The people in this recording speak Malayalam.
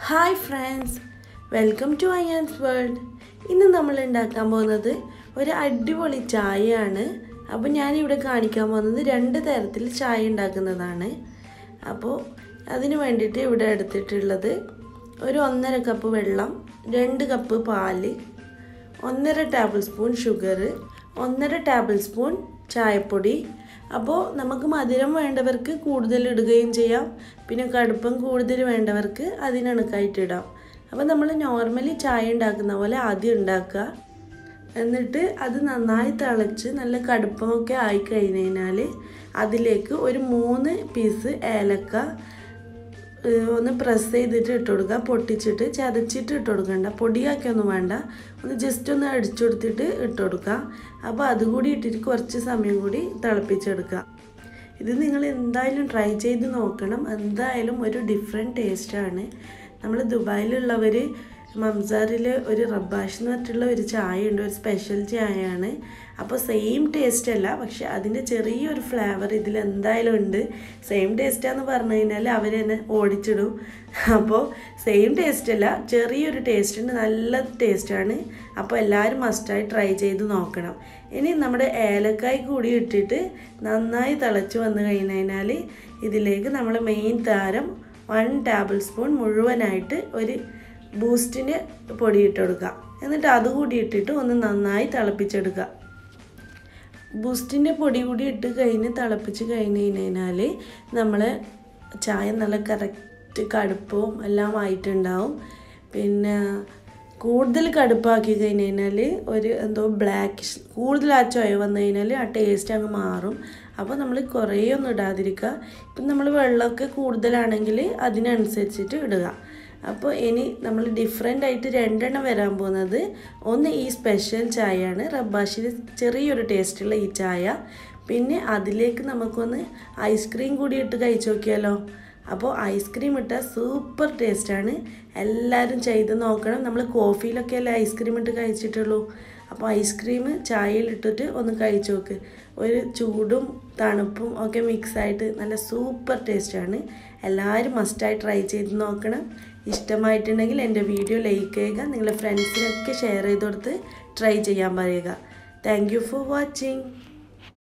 hi friends welcome to Ayaan's world ഇന്ന് നമ്മൾ ഉണ്ടാക്കാൻ പോകുന്നത് ഒരു അടിപൊളി ചായയാണ് അപ്പോൾ ഞാനിവിടെ കാണിക്കാൻ പോകുന്നത് രണ്ട് തരത്തിൽ ചായ ഉണ്ടാക്കുന്നതാണ് അപ്പോൾ അതിന് വേണ്ടിയിട്ട് ഇവിടെ എടുത്തിട്ടുള്ളത് ഒരു ഒന്നര കപ്പ് വെള്ളം രണ്ട് കപ്പ് പാല് ഒന്നര ടേബിൾ സ്പൂൺ ഷുഗർ ഒന്നര ടേബിൾ സ്പൂൺ ചായപ്പൊടി അപ്പോൾ നമുക്ക് മധുരം വേണ്ടവർക്ക് കൂടുതൽ ഇടുകയും ചെയ്യാം പിന്നെ കടുപ്പം കൂടുതൽ വേണ്ടവർക്ക് അതിനണക്കായിട്ട് ഇടാം അപ്പോൾ നമ്മൾ നോർമലി ചായ ഉണ്ടാക്കുന്ന പോലെ ആദ്യം ഉണ്ടാക്കുക എന്നിട്ട് അത് നന്നായി തിളച്ച് നല്ല കടുപ്പമൊക്കെ ആയി കഴിഞ്ഞാൽ അതിലേക്ക് ഒരു മൂന്ന് പീസ് ഏലക്ക ഒന്ന് പ്രസ് ചെയ്തിട്ട് ഇട്ട് കൊടുക്കുക പൊട്ടിച്ചിട്ട് ചതച്ചിട്ട് ഇട്ട് കൊടുക്കണ്ട പൊടിയാക്കിയൊന്നും വേണ്ട ഒന്ന് ജസ്റ്റ് ഒന്ന് അടിച്ചു കൊടുത്തിട്ട് ഇട്ട് കൊടുക്കുക അപ്പോൾ അതുകൂടി ഇട്ടിട്ട് കുറച്ച് സമയം കൂടി തിളപ്പിച്ചെടുക്കുക ഇത് നിങ്ങൾ എന്തായാലും ട്രൈ ചെയ്ത് നോക്കണം എന്തായാലും ഒരു ഡിഫറെൻറ്റ് ടേസ്റ്റാണ് നമ്മൾ ദുബായിലുള്ളവർ മംസാറിൽ ഒരു റബ്ബാഷ് എന്ന് പറഞ്ഞിട്ടുള്ള ഒരു ചായ ഉണ്ട് ഒരു സ്പെഷ്യൽ ചായയാണ് അപ്പോൾ സെയിം ടേസ്റ്റ് അല്ല പക്ഷെ അതിൻ്റെ ചെറിയൊരു ഫ്ലേവർ ഇതിൽ എന്തായാലും ഉണ്ട് സെയിം ടേസ്റ്റാന്ന് പറഞ്ഞു കഴിഞ്ഞാൽ അവർ എന്നെ ഓടിച്ചിടും അപ്പോൾ സെയിം ടേസ്റ്റ് അല്ല ചെറിയൊരു ടേസ്റ്റ് ഉണ്ട് നല്ല ടേസ്റ്റാണ് അപ്പോൾ എല്ലാവരും മസ്റ്റായി ട്രൈ ചെയ്ത് നോക്കണം ഇനി നമ്മുടെ ഏലക്കായ് കൂടി ഇട്ടിട്ട് നന്നായി തിളച്ച് വന്നു കഴിഞ്ഞാൽ ഇതിലേക്ക് നമ്മൾ മെയിൻ താരം വൺ ടേബിൾ സ്പൂൺ മുഴുവനായിട്ട് ഒരു ബൂസ്റ്റിന് പൊടി ഇട്ട് കൊടുക്കുക എന്നിട്ട് അതുകൂടി ഇട്ടിട്ട് ഒന്ന് നന്നായി തിളപ്പിച്ചെടുക്കുക ബൂസ്റ്റിൻ്റെ പൊടി കൂടി ഇട്ട് കഴിഞ്ഞ് തിളപ്പിച്ച് കഴിഞ്ഞ് കഴിഞ്ഞാൽ നമ്മൾ ചായ നല്ല കറക്റ്റ് കടുപ്പവും എല്ലാം ആയിട്ടുണ്ടാവും പിന്നെ കൂടുതൽ കടുപ്പാക്കി കഴിഞ്ഞ് കഴിഞ്ഞാൽ ഒരു എന്തോ ബ്ലാക്ക് കൂടുതൽ ആ ചൊയ വന്നു കഴിഞ്ഞാൽ ആ ടേസ്റ്റ് അങ്ങ് മാറും അപ്പോൾ നമ്മൾ കുറേ ഒന്നും ഇടാതിരിക്കുക ഇപ്പം നമ്മൾ വെള്ളമൊക്കെ കൂടുതലാണെങ്കിൽ അതിനനുസരിച്ചിട്ട് ഇടുക അപ്പോൾ ഇനി നമ്മൾ ഡിഫറെൻ്റ് ആയിട്ട് രണ്ടെണ്ണം വരാൻ പോകുന്നത് ഒന്ന് ഈ സ്പെഷ്യൽ ചായയാണ് റബ്ബാഷിൽ ചെറിയൊരു ടേസ്റ്റുള്ള ഈ ചായ പിന്നെ അതിലേക്ക് നമുക്കൊന്ന് ഐസ്ക്രീം കൂടി ഇട്ട് കഴിച്ചു നോക്കിയാലോ അപ്പോൾ ഐസ്ക്രീം ഇട്ടാൽ സൂപ്പർ ടേസ്റ്റാണ് എല്ലാവരും ചെയ്ത് നോക്കണം നമ്മൾ കോഫിയിലൊക്കെ അല്ലേ ഐസ്ക്രീം ഇട്ട് കഴിച്ചിട്ടുള്ളൂ അപ്പോൾ ഐസ്ക്രീം ചായയിൽ ഇട്ടിട്ട് ഒന്ന് കഴിച്ചു നോക്ക് ഒരു ചൂടും തണുപ്പും ഒക്കെ മിക്സായിട്ട് നല്ല സൂപ്പർ ടേസ്റ്റാണ് എല്ലാവരും മസ്റ്റായി ട്രൈ ചെയ്ത് നോക്കണം ഇഷ്ടമായിട്ടുണ്ടെങ്കിൽ എൻ്റെ വീഡിയോ ലൈക്ക് ചെയ്യുക നിങ്ങളുടെ ഫ്രണ്ട്സിനൊക്കെ ഷെയർ ചെയ്ത് കൊടുത്ത് ട്രൈ ചെയ്യാൻ പറയുക താങ്ക് യു ഫോർ വാച്ചിങ്